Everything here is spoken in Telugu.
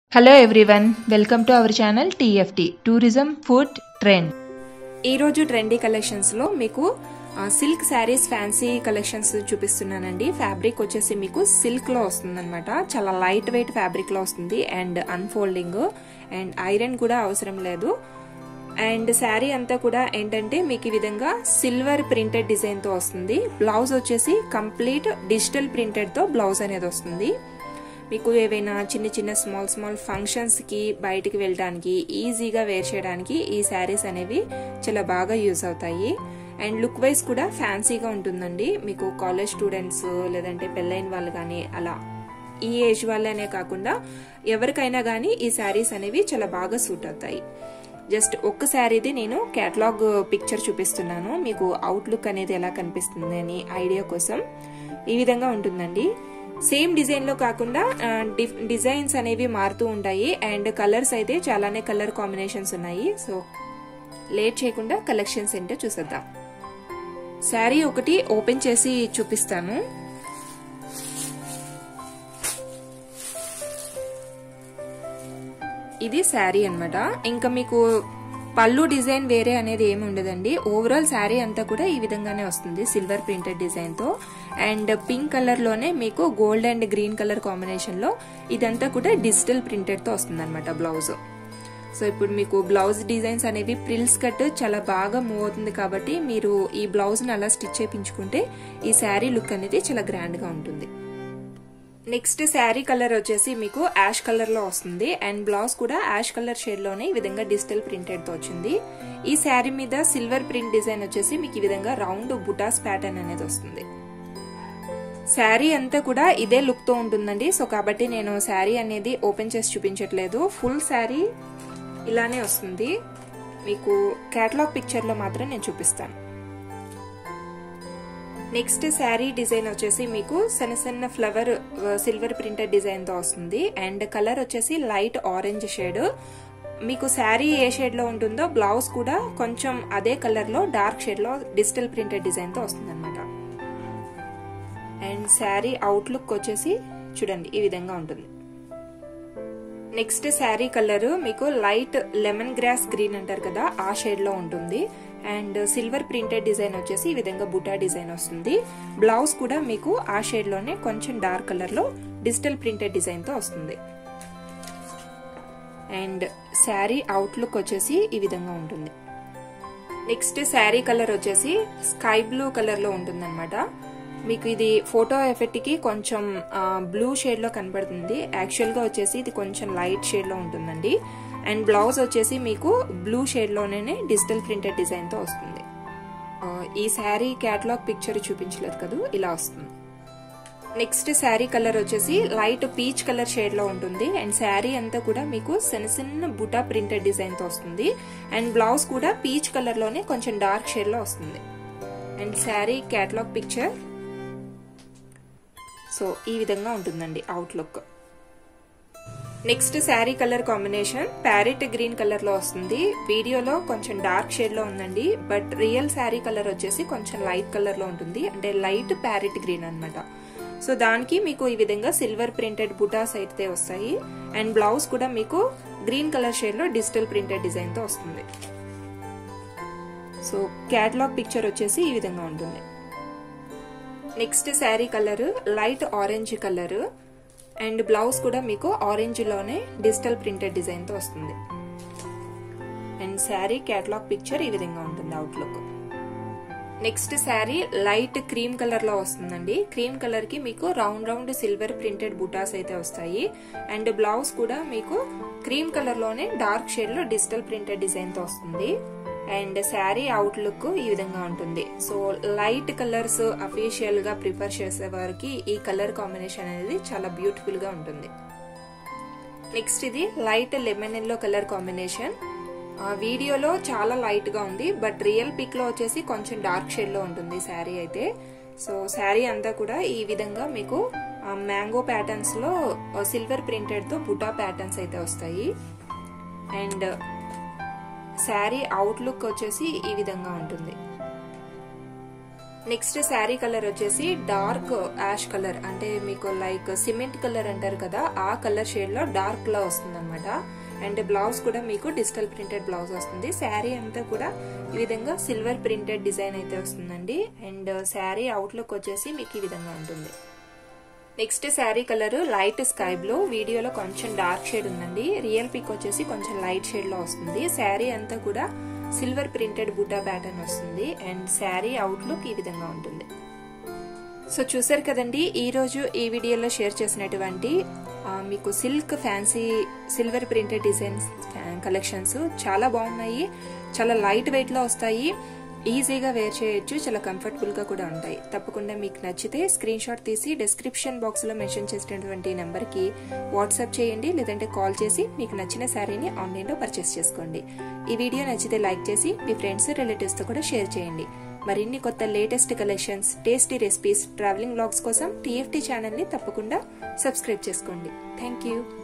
hello everyone welcome to our channel TFT tourism food trend ఈరోజు ట్రెండీ కలెక్షన్స్లో మీకు ఆ, సిల్క్ శారీస్ ఫ్యాన్సీ కలెక్షన్స్ చూపిస్తున్నానండి ఫ్యాబ్రిక్ వచ్చేసి మీకు సిల్క్లో వస్తుందన్నమాట చాలా లైట్ వెయిట్ ఫ్యాబ్రిక్లో వస్తుంది అండ్ అన్ఫోల్డింగ్ అండ్ ఐరన్ కూడా అవసరం లేదు అండ్ శారీ అంతా కూడా ఏంటంటే మీకు ఈ విధంగా సిల్వర్ ప్రింటెడ్ డిజైన్తో వస్తుంది బ్లౌజ్ వచ్చేసి కంప్లీట్ డిజిటల్ ప్రింటెడ్తో బ్లౌజ్ అనేది వస్తుంది మీకు ఏవైనా చిన్న చిన్న స్మాల్ స్మాల్ ఫంక్షన్స్కి బయటికి వెళ్ళడానికి ఈజీగా వేర్ చేయడానికి ఈ శారీస్ అనేవి చాలా బాగా యూజ్ అవుతాయి అండ్ లుక్ వైజ్ కూడా ఫ్యాన్సీగా ఉంటుందండి మీకు కాలేజ్ స్టూడెంట్స్ లేదంటే పెళ్ళైన వాళ్ళు కానీ అలా ఈ ఏజ్ వాళ్ళనే కాకుండా ఎవరికైనా కానీ ఈ శారీస్ అనేవి చాలా బాగా సూట్ అవుతాయి జస్ట్ ఒక్క శారీది నేను కేటలాగ్ పిక్చర్ చూపిస్తున్నాను మీకు అవుట్లుక్ అనేది ఎలా కనిపిస్తుంది అని ఐడియా కోసం ఈ విధంగా ఉంటుందండి సేమ్ డిజైన్ లో కాకుండా ఆ, డి- డిజైన్స్ అనేవి మారుతూ ఉంటాయి అండ్ కలర్స్ అయితే చాలానే కలర్ కాంబినేషన్స్ ఉన్నాయి సో లేట్ చేయకుండా కలెక్షన్స్ ఏంటో చూసేద్దాం శారీ ఒకటి ఓపెన్ చేసి చూపిస్తాను ఇది శారీ అన్నమాట ఇంకా మీకు పళ్ళు డిజైన్ వేరే అనేది ఏమి ఉండదండి ఓవరాల్ శారీ అంతా కూడా ఈ విధంగానే వస్తుంది సిల్వర్ ప్రింటెడ్ డిజైన్ తో అండ్ పింక్ కలర్ లోనే మీకు gold and green colour combination లో ఇదంతా కూడా డిజిటల్ ప్రింటెడ్ తో వస్తుంది అనమాట బ్లౌజ్ సో ఇప్పుడు మీకు బ్లౌజ్ డిజైన్స్ అనేవి ప్రిల్స్ కట్ చాలా బాగా మూవ్ అవుతుంది కాబట్టి మీరు ఈ బ్లౌజ్ ని అలా స్టిచ్ చేయించుకుంటే ఈ శారీ లుక్ అనేది చాలా గ్రాండ్ గా ఉంటుంది నెక్స్ట్ శారీ కలర్ వచ్చేసి మీకు యాష్ కలర్ లో వస్తుంది అండ్ బ్లౌజ్ కూడా యాష్ కలర్ షేడ్ లోనే ఈ విధంగా డిజిటల్ ప్రింటెడ్ తో వచ్చింది ఈ శారీ మీద సిల్వర్ ప్రింట్ డిజైన్ వచ్చేసి మీకు ఈ విధంగా రౌండ్ బుటాస్ ప్యాటర్న్ అనేది వస్తుంది శారీ అంతా కూడా ఇదే లుక్ తో ఉంటుందండి సో కాబట్టి నేను శారీ అనేది ఓపెన్ చేసి చూపించట్లేదు ఫుల్ శారీ ఇలానే వస్తుంది మీకు కేటలాగ్ పిక్చర్ లో మాత్రం నేను చూపిస్తాను నెక్స్ట్ శారీ డిజైన్ వచ్చేసి మీకు సన్న సన్న ఫ్లవర్ సిల్వర్ ప్రింటెడ్ డిజైన్ తో వస్తుంది అండ్ కలర్ వచ్చేసి లైట్ ఆరెంజ్ షేడ్ మీకు శారీ ఏ షేడ్ లో ఉంటుందో బ్లౌజ్ కూడా కొంచెం అదే కలర్ లో డార్క్ షేడ్ లో డిజిటల్ ప్రింటెడ్ డిజైన్ తో వస్తుంది అనమాట అండ్ శారీ అవుట్లుక్ వచ్చేసి చూడండి ఈ విధంగా ఉంటుంది నెక్స్ట్ శారీ కలర్ మీకు లైట్ లెమన్ గ్రాస్ గ్రీన్ అంటారు కదా ఆ షేడ్ లో ఉంటుంది అండ్ సిల్వర్ ప్రింటెడ్ డిజైన్ వచ్చేసి ఈ విధంగా బుటా డిజైన్ వస్తుంది బ్లౌజ్ కూడా మీకు ఆ షేడ్ లోనే కొంచెం డార్క్ కలర్ లో డిజిటల్ ప్రింటెడ్ డిజైన్ తో వస్తుంది అండ్ శారీ అవుట్లుక్ వచ్చేసి ఈ విధంగా ఉంటుంది నెక్స్ట్ శారీ కలర్ వచ్చేసి స్కై బ్లూ కలర్ లో ఉంటుంది మీకు ఇది ఫోటో ఎఫెక్ట్ కి కొంచెం బ్లూ షేడ్ లో కనబడుతుంది యాక్చువల్ గా వచ్చేసి ఇది కొంచెం లైట్ షేడ్ లో ఉంటుందండి అండ్ బ్లౌజ్ వచ్చేసి మీకు బ్లూ షేడ్ లోనే డిజిటల్ ప్రింటెడ్ డిజైన్ తో వస్తుంది ఆ, ఈ శారీ క్యాటలాగ్ పిక్చర్ చూపించలేదు కదా ఇలా వస్తుంది నెక్స్ట్ శారీ కలర్ వచ్చేసి లైట్ పీచ్ కలర్ షేడ్ లో ఉంటుంది అండ్ శారీ అంతా కూడా మీకు చిన్న చిన్న బుటా ప్రింటెడ్ డిజైన్ తో వస్తుంది అండ్ బ్లౌజ్ కూడా పీచ్ కలర్ లోనే కొంచెం డార్క్ షేడ్ లో వస్తుంది and saree catalogue picture so ఈ విధంగా ఉంటుందండి outlook next saree colour combination parrot green colour లో వస్తుంది వీడియోలో కొంచెం డార్క్ షేడ్ లో ఉందండి బట్ రియల్ శారీ కలర్ వచ్చేసి కొంచెం లైట్ కలర్ లో ఉంటుంది అంటే లైట్ ప్యారెట్ గ్రీన్ అన్నమాట సో దానికి మీకు ఈ విధంగా సిల్వర్ ప్రింటెడ్ బుటాస్ అయితే వస్తాయి అండ్ బ్లౌజ్ కూడా మీకు గ్రీన్ కలర్ షేడ్ లో డిజిటల్ ప్రింటెడ్ డిజైన్ తో వస్తుంది సో క్యాటలాగ్ పిక్చర్ వచ్చేసి ఈ విధంగా ఉంటుంది next saree colour light orange colour and blouse కూడా మీకు ఆరెంజ్ లోనే డిజిటల్ ప్రింటెడ్ డిజైన్ తో వస్తుంది అండ్ శారీ క్యాటలాగ్ పిక్చర్ ఈ విధంగా ఉంటుంది outlook next saree light cream colour లో వస్తుందండి క్రీమ్ కలర్ కి మీకు రౌండ్ రౌండ్ సిల్వర్ ప్రింటెడ్ బుటాస్ అయితే వస్తాయి అండ్ బ్లౌజ్ కూడా మీకు క్రీమ్ కలర్ లోనే డార్క్ షేడ్ లో డిజిటల్ ప్రింటెడ్ డిజైన్ తో వస్తుంది అండ్ శారీ అవుట్లుక్ ఈ విధంగా ఉంటుంది సో లైట్ కలర్స్ అఫీషియల్ గా ప్రిఫర్ చేసే వారికి ఈ కలర్ కాంబినేషన్ అనేది చాలా బ్యూటిఫుల్ గా ఉంటుంది నెక్స్ట్ ఇది light lemon yellow colour combination ఆ, వీడియోలో చాలా లైట్ గా ఉంది బట్ రియల్ పిక్ లో వచ్చేసి కొంచెం డార్క్ షేడ్ లో ఉంటుంది శారీ అయితే సో శారీ అంతా కూడా ఈ విధంగా మీకు మ్యాంగో ప్యాటర్న్స్ లో సిల్వర్ ప్రింటెడ్ తో బుటా ప్యాటర్న్స్ అయితే వస్తాయి అండ్ శారీ అవుట్లుక్ వచ్చేసి ఈ విధంగా ఉంటుంది నెక్స్ట్ శారీ కలర్ వచ్చేసి డార్క్ యాష్ కలర్ అంటే మీకు లైక్ సిమెంట్ కలర్ అంటారు కదా ఆ కలర్ షేడ్ లో డార్క్ లో వస్తుంది అనమాట అండ్ బ్లౌజ్ కూడా మీకు డిజిటల్ ప్రింటెడ్ బ్లౌజ్ వస్తుంది శారీ అంతా కూడా ఈ విధంగా సిల్వర్ ప్రింటెడ్ డిజైన్ అయితే వస్తుందండి అండ్ శారీ అవుట్లుక్ వచ్చేసి మీకు ఈ విధంగా ఉంటుంది next saree colour light sky blue వీడియోలో కొంచెం డార్క్ షేడ్ ఉందండి రియల్ పిక్ వచ్చేసి కొంచెం లైట్ షేడ్ లో వస్తుంది శారీ అంతా కూడా సిల్వర్ ప్రింటెడ్ బూటా ప్యాటర్న్ వస్తుంది అండ్ శారీ అవుట్లుక్ ఈ విధంగా ఉంటుంది సో చూసారు కదండి ఈ రోజు ఈ వీడియోలో షేర్ చేసినటువంటి మీకు silk fancy silver printed designs collections చాలా బాగున్నాయి చాలా లైట్ వెయిట్ లో వస్తాయి ఈజీగా వేర్ చేయొచ్చు చాలా కంఫర్టబుల్ గా కూడా ఉంటాయి తప్పకుండా మీకు నచ్చితే స్క్రీన్ షాట్ తీసి డిస్క్రిప్షన్ బాక్స్ లో మెన్షన్ చేసినటువంటి నెంబర్ కి వాట్సాప్ చేయండి లేదంటే కాల్ చేసి మీకు నచ్చిన శారీని ఆన్లైన్ లో పర్చేస్ చేసుకోండి ఈ వీడియో నచ్చితే లైక్ చేసి మీ ఫ్రెండ్స్ రిలేటివ్స్ తో కూడా షేర్ చేయండి మరిన్ని కొత్త latest collections tasty recipes travelling blogs కోసం టీఎఫ్టీ ఛానల్ ని తప్పకుండా సబ్స్క్రైబ్ చేసుకోండి థ్యాంక్ యూ